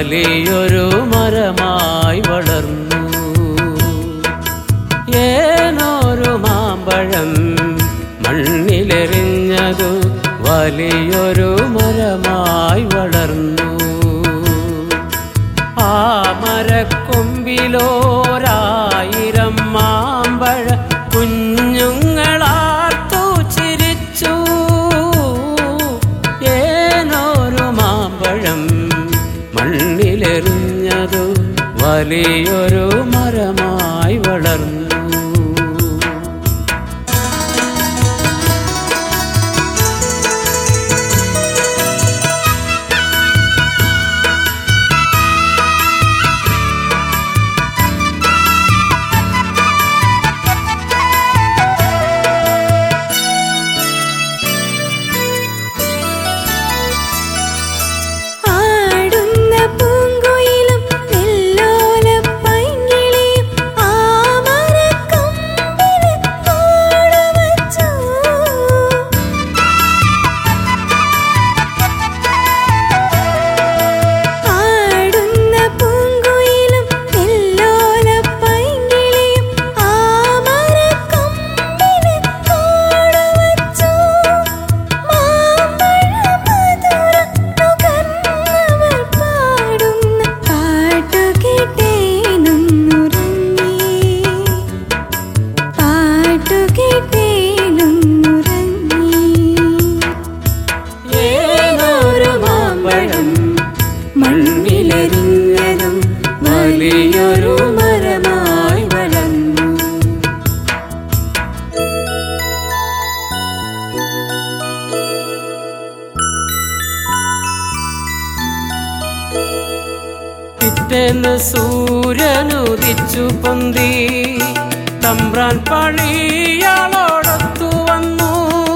വലിയൊരു മരമായി വളർന്നു ഏനൊരു മാമ്പഴം മണ്ണിലെറിഞ്ഞതു വലിയൊരു മരമായി വളർന്നു ആ മരക്കൊമ്പിലോരായിരം മാമ്പഴ കുഞ്ഞുങ്ങളാർത്തു ചിരിച്ചു ഏനൊരു മാമ്പഴം മണ്ണിലെറിഞ്ഞതു വലിയൊരു മരമായി വളർന്നു ആടുന്ന പൂങ്കുയിലും നെല്ലോലപ്പൈങ്കിളിയും ആ മരക്കൊമ്പില് കൂടുവച്ചു. ആടുന്ന പൂങ്കുയിലും നെല്ലോലപ്പൈങ്കിളിയും ആ മരക്കൊമ്പില് കൂടുവച്ചു. മാമ്പഴമധുരം നുകർന്നവൾ പാടുന്ന പാട്ടു കേട്ടേനൊന്നുറങ്ങി. പാട്ടു കേട്ടേനൊന്നുറങ്ങി. ഏനൊരു മാമ്പഴം മണ്ണിലെറിഞ്ഞതും വലിയൊരു മരമായി വളർന്നു പിറ്റേന്ന് സൂര്യനുദിച്ചു പൊന്തി തമ്പ്രാൻ പണിയാളോടൊത്തു വന്നു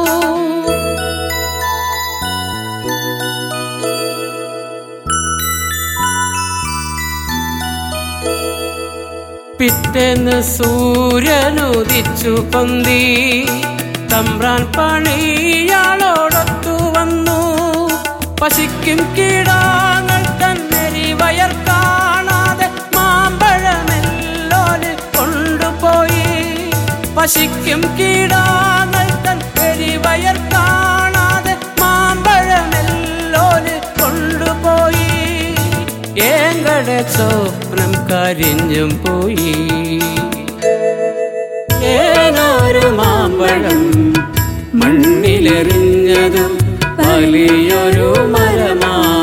പിറ്റേന്ന് സൂര്യനുദിച്ചു പൊന്തി തമ്പ്രാൻ പണിയാളോടൊത്തു വന്നു പശിക്കും കീടാങ്ങൾ തന്നരി വയർ കാണാതെ മാമ്പഴമെല്ലോല് കൊണ്ടുപോയി പശിക്കും കീടാങ്ങൾ തന്നരി വയർ കാണാതെ മാമ്പഴമെല്ലോല് കൊണ്ടുപോയി ഏങ്കട സ്വപ്നം കരിഞ്ഞും പോയി ഏനൊരു മാമ്പഴം മണ്ണിലെറിഞ്ഞതും വലിയൊരു മരമായി